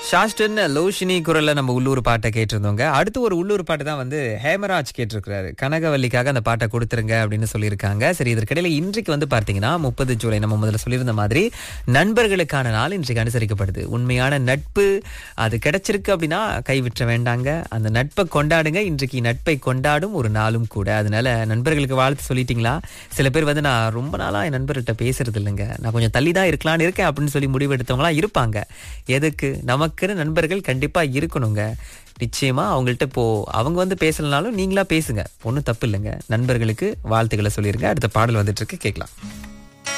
ஷாஸ்டன் லோஷினி குரல்ல நம்ம உள்ளூர் பாட்டை கேட்டிருந்தோங்க அடுத்து ஒரு உள்ளூர் பாட்டு தான் வந்து ஹேமராஜ் கேட்டிருக்கிறாரு கனகவல்லிக்காக அந்த பாட்டை கொடுத்துருங்க அப்படின்னு சொல்லியிருக்காங்க சரி இதற்கிடையில இன்றைக்கு வந்து பார்த்தீங்கன்னா முப்பது ஜூலை நம்ம முதல்ல சொல்லியிருந்த மாதிரி நண்பர்களுக்கான நாள் இன்றைக்கு அனுசரிக்கப்படுது உண்மையான நட்பு அது கிடைச்சிருக்கு அப்படின்னா கைவிற்ற வேண்டாங்க அந்த நட்பை கொண்டாடுங்க இன்றைக்கு நட்பை கொண்டாடும் ஒரு நாளும் கூட அதனால நண்பர்களுக்கு வாழ்த்து சொல்லிட்டீங்களா சில பேர் வந்து நான் ரொம்ப நாளா என் நண்பர்கிட்ட பேசுறது இல்லைங்க நான் கொஞ்சம் தள்ளி தான் இருக்கலாம்னு இருக்கேன் அப்படின்னு சொல்லி முடிவெடுத்தவங்களாம் இருப்பாங்க எதுக்கு நமக்குன்னு நண்பர்கள் கண்டிப்பா இருக்கணுங்க நிச்சயமா அவங்கள்ட்ட இப்போ அவங்க வந்து பேசலனாலும் நீங்களா பேசுங்க ஒன்றும் தப்பு இல்லைங்க நண்பர்களுக்கு வாழ்த்துக்களை சொல்லிருங்க அடுத்த பாடல் வந்துட்டு இருக்கு கேட்கலாம்